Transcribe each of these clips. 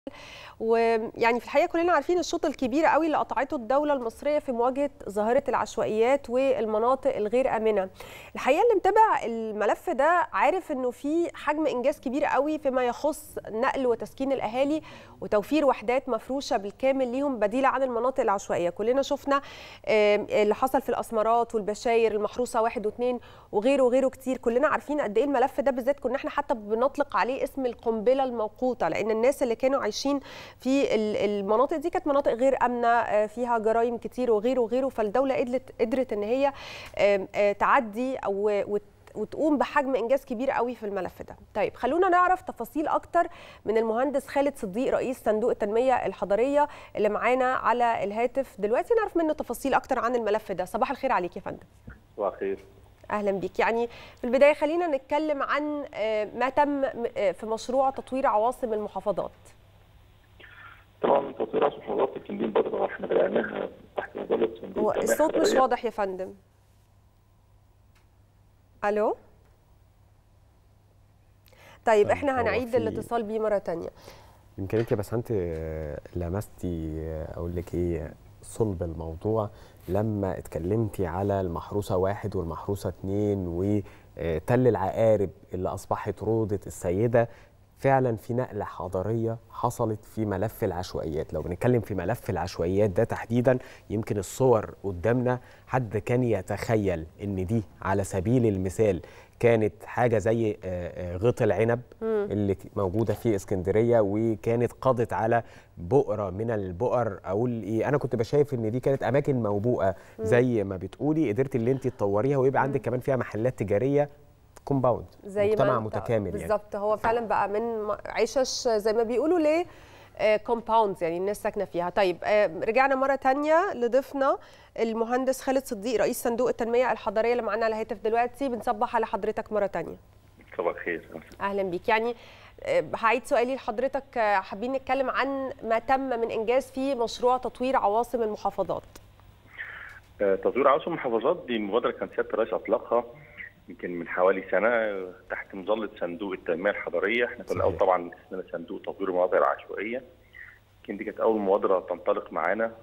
ويعني في الحقيقه كلنا عارفين الشوط الكبير قوي اللي قطعته الدوله المصريه في مواجهه ظاهره العشوائيات والمناطق الغير امنه. الحقيقه اللي متابع الملف ده عارف انه في حجم انجاز كبير قوي فيما يخص نقل وتسكين الاهالي وتوفير وحدات مفروشه بالكامل ليهم بديله عن المناطق العشوائيه. كلنا شفنا اللي حصل في الاسمرات والبشاير المحروسه واحد واثنين وغيره وغيره كتير. كلنا عارفين قد ايه الملف ده بالذات كنا احنا حتى بنطلق عليه اسم القنبله الموقوته لان الناس اللي كانوا عايشين في المناطق دي كانت مناطق غير امنه فيها جرائم كتير وغيره وغيره فالدوله قدرت قدرت ان هي تعدي او وتقوم بحجم انجاز كبير قوي في الملف ده. طيب خلونا نعرف تفاصيل اكتر من المهندس خالد صديق رئيس صندوق التنميه الحضريه اللي معانا على الهاتف دلوقتي نعرف منه تفاصيل اكتر عن الملف ده. صباح الخير عليك يا فندم. صباح الخير. اهلا بيك يعني في البدايه خلينا نتكلم عن ما تم في مشروع تطوير عواصم المحافظات. طبعا تطوير عاصمه المحافظات يمكن دي البطله احنا بدأناها تحت مظله صندوق هو الصوت مش واضح يا فندم. الو طيب احنا هنعيد الاتصال بيه مره ثانيه يمكن انت بس انت لمستي اقول لك ايه صلب الموضوع لما اتكلمتي على المحروسه واحد والمحروسه اثنين وتل العقارب اللي اصبحت روضه السيده فعلا في نقله حضاريه حصلت في ملف العشوائيات لو بنتكلم في ملف العشوائيات ده تحديدا يمكن الصور قدامنا حد كان يتخيل ان دي على سبيل المثال كانت حاجه زي غيط العنب اللي موجوده في اسكندريه وكانت قضت على بؤره من البؤر اقول ايه انا كنت بشايف ان دي كانت اماكن موبوءه زي ما بتقولي قدرتي اللي انت تطوريها ويبقى عندك كمان فيها محلات تجاريه كومباوند زي مجتمع ما متكامل بالظبط يعني. هو فعلا بقى من عشش زي ما بيقولوا ليه كومباوندز يعني الناس ساكنه فيها طيب رجعنا مره ثانيه لضيفنا المهندس خالد صديق رئيس صندوق التنميه الحضريه اللي معانا على الهاتف دلوقتي بنصبح على حضرتك مره ثانيه صباح الخير اهلا بيك يعني هعيد سؤالي لحضرتك حابين نتكلم عن ما تم من انجاز في مشروع تطوير عواصم المحافظات تطوير عواصم المحافظات دي مبادره كان سياده الرئيس اطلقها يمكن من حوالي سنه تحت مظله صندوق التنميه الحضريه احنا كنا الاول طبعا اسمنا صندوق تطوير المناطق العشوائيه يمكن دي كانت اول مبادره تنطلق معانا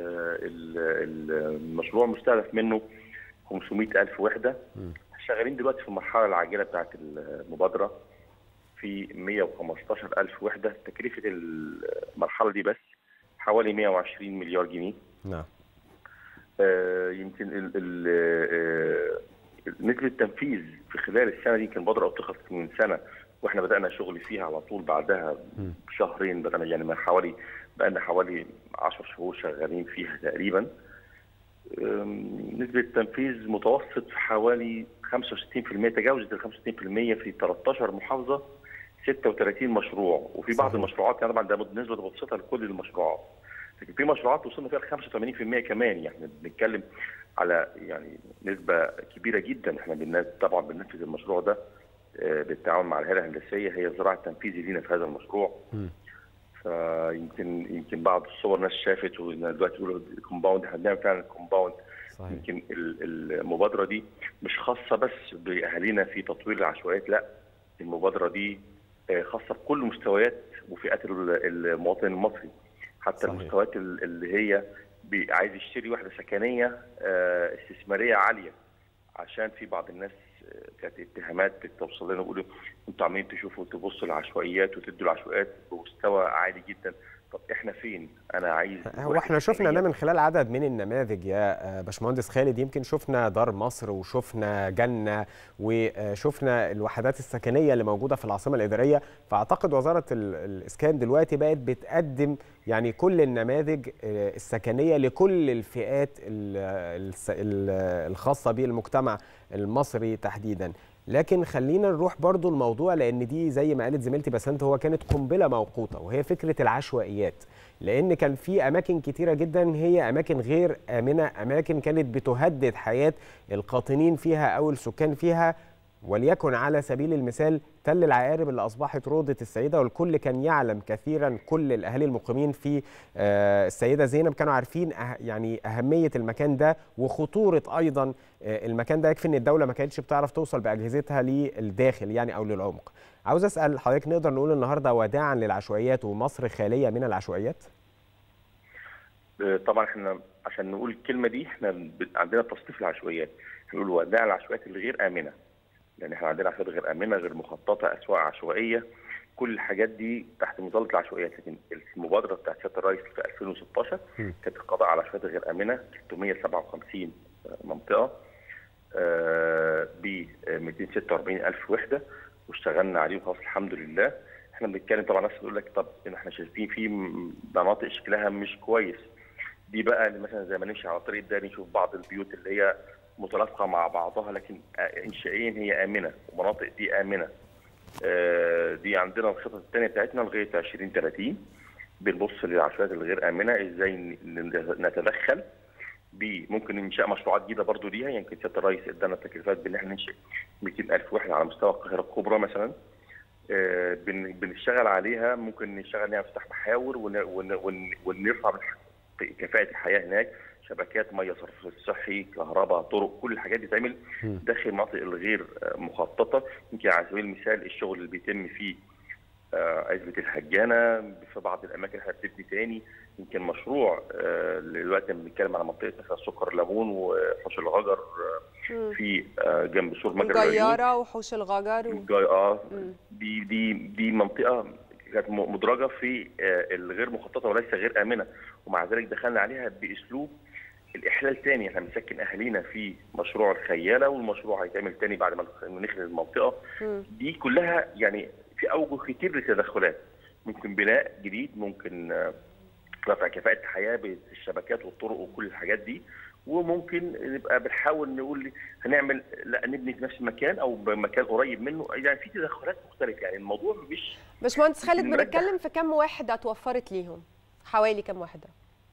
المشروع مستهدف منه 500 الف وحده شغالين دلوقتي في المرحله العاجله بتاعه المبادره في 115 الف وحده تكلفه المرحله دي بس حوالي 120 مليار جنيه نعم يمكن ال ال نسبة التنفيذ في خلال السنة دي كان مبادرة أطلقت من سنة واحنا بدأنا شغل فيها على طول بعدها بشهرين بدأنا يعني من حوالي بقالنا حوالي 10 شهور شغالين فيها تقريبا نسبة التنفيذ متوسط في حوالي 65% تجاوزت ال 65% في 13 محافظة 36 مشروع وفي بعض المشروعات يعني طبعا ده نسبة متوسطة لكل المشروعات لكن في مشروعات وصلنا فيها ل 85% كمان يعني بنتكلم على يعني نسبه كبيره جدا احنا بالناس طبعا بننفذ المشروع ده بالتعاون مع الهيئه الهندسيه هي الذراع التنفيذي لينا في هذا المشروع م. فيمكن يمكن بعض الصور ناس شافت ودلوقتي بيقولوا كومباوند احنا بنعمل فعلا كومباوند يمكن المبادره دي مش خاصه بس باهالينا في تطوير العشوائيات لا المبادره دي خاصه بكل مستويات وفئات المواطن المصري حتى صحيح. المستويات اللي هي عايز يشتري وحده سكنيه استثماريه عاليه عشان في بعض الناس كانت اتهامات بتوصل لنا بيقولوا انتوا عمالين تشوفوا تبصوا العشوائيات وتدوا العشوائيات بمستوى عالي جدا طب احنا فين؟ انا عايز هو احنا شفنا ده من خلال عدد من النماذج يا باشمهندس خالد يمكن شفنا دار مصر وشفنا جنه وشفنا الوحدات السكنيه اللي موجوده في العاصمه الاداريه فاعتقد وزاره الاسكان دلوقتي بقت بتقدم يعني كل النماذج السكنيه لكل الفئات الخاصه بالمجتمع المصري تحديدا لكن خلينا نروح برضو الموضوع لان دي زي ما قالت زميلتي بسنت هو كانت قنبله موقوته وهي فكره العشوائيات لان كان في اماكن كتيره جدا هي اماكن غير امنه اماكن كانت بتهدد حياه القاطنين فيها او السكان فيها وليكن على سبيل المثال تل العقارب اللي اصبحت روضه السيده والكل كان يعلم كثيرا كل الاهالي المقيمين في آه، السيده زينب كانوا عارفين أه يعني اهميه المكان ده وخطوره ايضا آه، المكان ده يكفي ان الدوله ما كانتش بتعرف توصل باجهزتها للداخل يعني او للعمق عاوز اسال حضرتك نقدر نقول النهارده وداعا للعشوائيات ومصر خاليه من العشوائيات آه، طبعا احنا عشان نقول الكلمه دي احنا ب- عندنا تصنيف العشوائيات بنقول وداع العشوائيات الغير امنه لان احنا عندنا عشوائيات غير امنه غير مخططه اسواق عشوائيه كل الحاجات دي تحت مظله العشوائيات لكن المبادره بتاعت سياده الرئيس في 2016 م. كانت القضاء على العشوائيات الغير امنه 357 منطقه ب 246 الف وحده واشتغلنا عليهم خلاص الحمد لله احنا بنتكلم طبعا ناس تقول لك طب إن احنا شايفين في م- مناطق شكلها مش كويس دي بقى اللي مثلا زي ما نمشي على الطريق ده نشوف بعض البيوت اللي هي متلاصقه مع بعضها لكن آه، انشائيا هي امنه ومناطق دي امنه آه، دي عندنا الخطط الثانيه بتاعتنا لغايه 2030 بنبص للعشوائيات الغير امنه ازاي ن- ن- نتدخل ب ممكن انشاء مشروعات جديده برضو ليها يمكن سياده الرئيس ادانا تكليفات بان احنا ننشئ 200000 وحده على مستوى القاهره الكبرى مثلا آه، بن- بنشتغل عليها ممكن نشتغل عليها نفتح محاور ون- ون- ون- ونرفع من كفاءه الحياه هناك شبكات ميه صرف الصحي كهرباء طرق كل الحاجات دي تعمل مم. داخل المناطق الغير آه، مخططه يمكن على سبيل المثال الشغل اللي بيتم في آه، عزبة الهجانة في بعض الأماكن احنا بتبني تاني يمكن مشروع آه، دلوقتي بنتكلم على منطقة مثلا سكر الليمون وحوش الغجر آه، مم. في آه، جنب سور مجرى العيون الجياره وحوش الغجر و... الجاي اه مم. دي دي دي منطقه كانت م- مدرجه في آه، الغير مخططه وليس غير امنه ومع ذلك دخلنا عليها باسلوب الاحلال تاني احنا بنسكن اهالينا في مشروع الخياله والمشروع هيتعمل تاني بعد ما نخ- نخلي المنطقه مم. دي كلها يعني في اوجه كتير للتدخلات ممكن بناء جديد ممكن آه، رفع كفاءه الحياه بالشبكات والطرق وكل الحاجات دي وممكن نبقى بنحاول نقول هنعمل لا نبني في نفس المكان او بمكان قريب منه يعني في تدخلات مختلفه يعني الموضوع مش باشمهندس خالد يمكن نرجع- بنتكلم في كم وحده اتوفرت ليهم حوالي كم وحده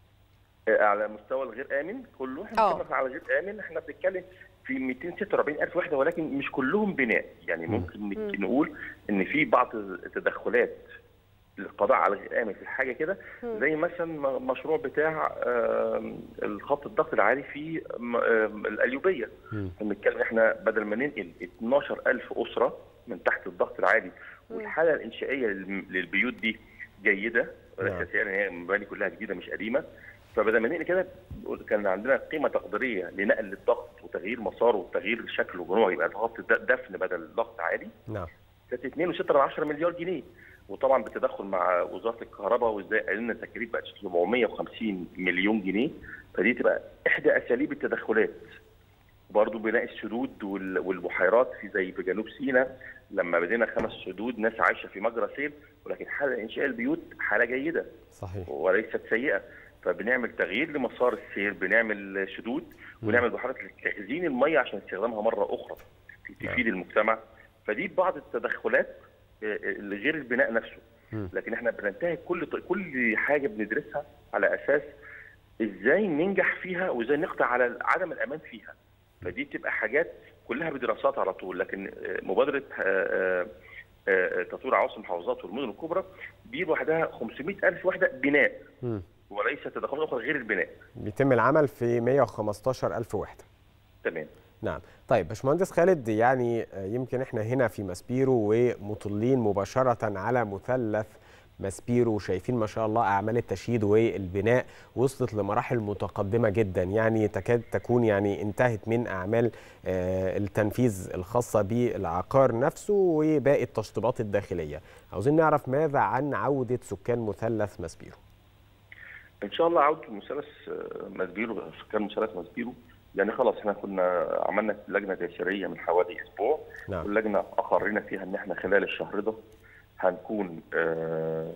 آه، على مستوى الغير امن كله احنا آه. بنتكلم على الغير امن احنا بنتكلم في 246 الف وحده ولكن مش كلهم بناء يعني ممكن مم. نقول ان في بعض التدخلات للقضاء على الغير امن في حاجه كده مم. زي مثلا م- مشروع بتاع آم، الخط الضغط العالي في م- آم، القليوبيه مم. بنتكلم احنا بدل ما ننقل 12000 اسره من تحت الضغط العالي والحاله الانشائيه للم- للبيوت دي جيده نعم. وليست يعني هي المباني كلها جديده مش قديمه فبدل ما ننقل كده كان عندنا قيمه تقديريه لنقل الضغط وتغيير مساره وتغيير شكله ونوعه يبقى ضغط د- دفن بدل ضغط عالي نعم كانت 2.6 مليار جنيه وطبعا بالتدخل مع وزاره الكهرباء وازاي قللنا التكاليف بقت 750 مليون جنيه فدي تبقى احدى اساليب التدخلات برضه بناء السدود وال- والبحيرات في زي في جنوب سيناء لما بدينا خمس سدود ناس عايشه في مجرى سيل ولكن حاله انشاء البيوت حاله جيده صحيح وليست سيئه فبنعمل تغيير لمسار السير بنعمل سدود ونعمل بحيرات لتخزين الميه عشان استخدامها مره اخرى تفيد المجتمع فدي بعض التدخلات آه، اللي غير البناء نفسه مم. لكن احنا بننتهي كل كل حاجه بندرسها على اساس ازاي ننجح فيها وازاي نقضي على عدم الامان فيها فدي بتبقى حاجات كلها بدراسات على طول لكن آه، مبادره آه، آه، آه، تطوير عواصم المحافظات والمدن الكبرى دي لوحدها 500 الف وحده بناء مم. وليس تدخلات اخرى غير البناء بيتم العمل في 115 ألف وحدة تمام نعم طيب باشمهندس خالد يعني آه، يمكن احنا هنا في ماسبيرو ومطلين مباشرة على مثلث ماسبيرو وشايفين ما شاء الله أعمال التشييد والبناء وصلت لمراحل متقدمة جدا يعني تكاد تكون يعني انتهت من أعمال آه، التنفيذ الخاصة بالعقار نفسه وباقي التشطيبات الداخلية عاوزين نعرف ماذا عن عودة سكان مثلث ماسبيرو ان شاء الله عوده مثلث آه، ماسبيرو سكان مثلث ماسبيرو يعني خلاص احنا كنا عملنا لجنه تيسيريه من حوالي اسبوع نعم واللجنه اقرينا فيها ان احنا خلال الشهر ده هنكون آه،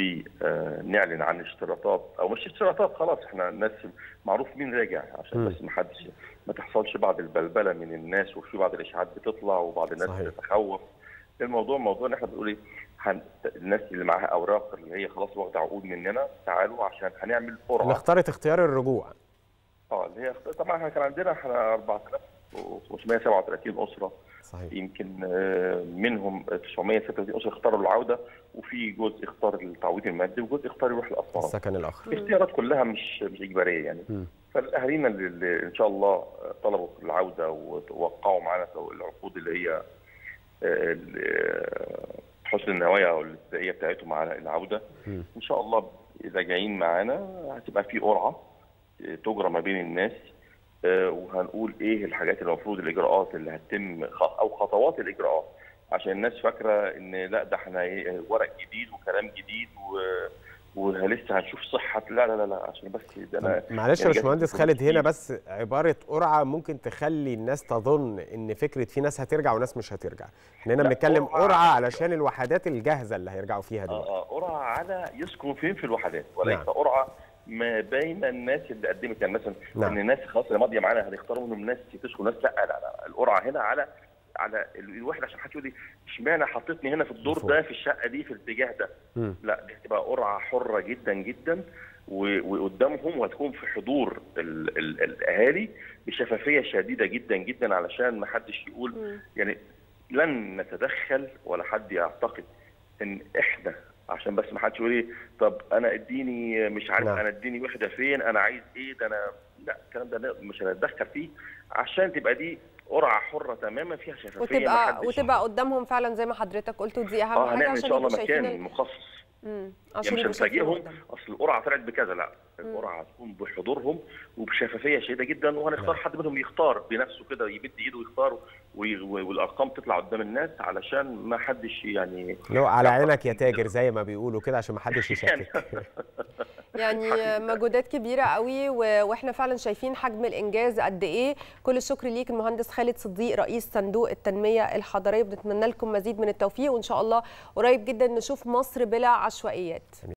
بنعلن عن اشتراطات او مش اشتراطات خلاص احنا الناس معروف مين راجع عشان مم. بس ما حدش ما تحصلش بعض البلبله من الناس وفي بعض الاشاعات بتطلع وبعض الناس صحيح. بتتخوف الموضوع موضوع ان احنا بنقول ايه هن... الناس اللي معاها اوراق اللي هي خلاص واخده عقود مننا تعالوا عشان هنعمل اللي قرعه اختارت اختيار الرجوع اه اللي هي طبعا احنا كان عندنا احنا 4537 اسره صحيح يمكن منهم 936 اسره اختاروا العوده وفي جزء اختار التعويض المادي وجزء اختار يروح الاطفال السكن الاخر الاختيارات كلها مش مش اجباريه يعني م. فالاهالينا اللي ان شاء الله طلبوا العوده ووقعوا معانا العقود اللي هي حسن النوايا او الابتدائيه بتاعتهم على العوده م. ان شاء الله اذا جايين معانا هتبقى في قرعه تجرى ما بين الناس وهنقول ايه الحاجات المفروض الاجراءات اللي هتتم او خطوات الاجراءات عشان الناس فاكره ان لا ده احنا ورق جديد وكلام جديد و ولسه هنشوف صحه لا لا لا, لا عشان بس ده انا معلش يا باشمهندس خالد هنا بس عباره قرعه ممكن تخلي الناس تظن ان فكره في ناس هترجع وناس مش هترجع احنا هنا بنتكلم قرعه علشان الوحدات الجاهزه اللي هيرجعوا فيها دلوقتي اه قرعه على يسكنوا فين في الوحدات وليس نعم. قرعه ما بين الناس اللي قدمت يعني مثلا نعم. ان الناس خلاص اللي ماضيه معانا هنختاروا منهم ناس تسكن ناس لا لا لا القرعه هنا على على الواحد عشان حد يقول لي اشمعنى حطيتني هنا في الدور ده في الشقه دي في الاتجاه ده م. لا دي هتبقى قرعه حره جدا جدا وقدامهم وهتكون في حضور ال ال الاهالي بشفافيه شديده جدا جدا علشان ما حدش يقول م. يعني لن نتدخل ولا حد يعتقد ان احنا عشان بس ما حدش يقول ايه طب انا اديني مش عارف نعم. انا اديني وحده فين انا عايز ايه ده انا لا الكلام ده مش هنتدخل فيه عشان تبقى دي قرعه حره تماما فيها شفافيه وتبقى وتبقى قدامهم فعلا زي ما حضرتك قلت ودي اهم اه حاجه هنعمل ان عشان شاء الله يبقوا شايفين مكان ال- مخصص مم. يعني عشان مش يبقوا شايفين هنفاجئهم قدامهم. اصل القرعه طلعت بكذا لا القرعه هتكون بحضورهم وبشفافيه شديده جدا وهنختار حد منهم يختار بنفسه كده يمد ايده ويختار وي- والارقام تطلع قدام الناس علشان ما حدش يعني لو على عينك يا تاجر زي ما بيقولوا كده عشان ما حدش يشكك يعني حقيقي. مجهودات كبيره قوي و- واحنا فعلا شايفين حجم الانجاز قد ايه كل الشكر ليك المهندس خالد صديق رئيس صندوق التنميه الحضريه بنتمنى لكم مزيد من التوفيق وان شاء الله قريب جدا نشوف مصر بلا عشوائيات